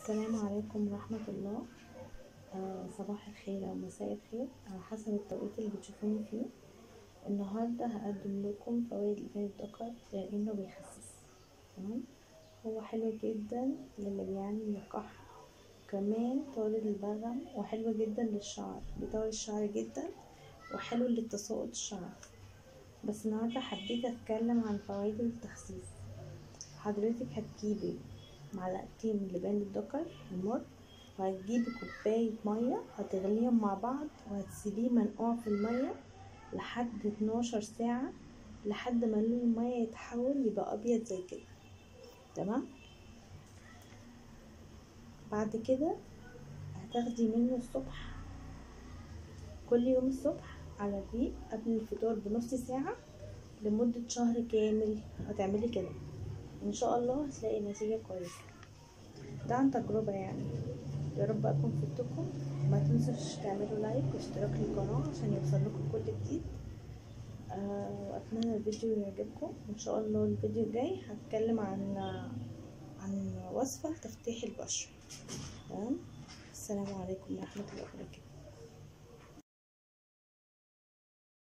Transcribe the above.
السلام عليكم ورحمة الله آه صباح الخير أو مساء الخير على حسب التوقيت اللي بتشوفوني فيه النهاردة هقدم لكم فوائد لبان الذكر لأنه بيخسس تمام هو حلو جدا للي بيعاني من القحط كمان طارد البلغم وحلو جدا للشعر بيطول الشعر جدا وحلو لتساقط الشعر بس النهاردة حبيت أتكلم عن فوائد التخسيس حضرتك هتجيبي معلقتين من لبان الذكر المر وهتجيبي كوباية مية هتغليهم مع بعض وهتسيبيه منقوع في المية لحد 12 ساعة لحد ما لون المية يتحول يبقى أبيض زي كده تمام بعد كده هتاخدي منه الصبح كل يوم الصبح على الريق قبل الفطار بنص ساعة لمدة شهر كامل هتعملي كده ان شاء الله هتلاقي نتيجة كويسة ده عن تجربة يعني يا رب اكون فدتكم ما تنسوش تعملوا لايك واشتراك للقناة عشان يوصل لكم كل جديد آه واتمنى الفيديو يعجبكم ان شاء الله الفيديو الجاي هتكلم عن عن وصفة لتفتيح البشرة تمام السلام عليكم ورحمة الله وبركاته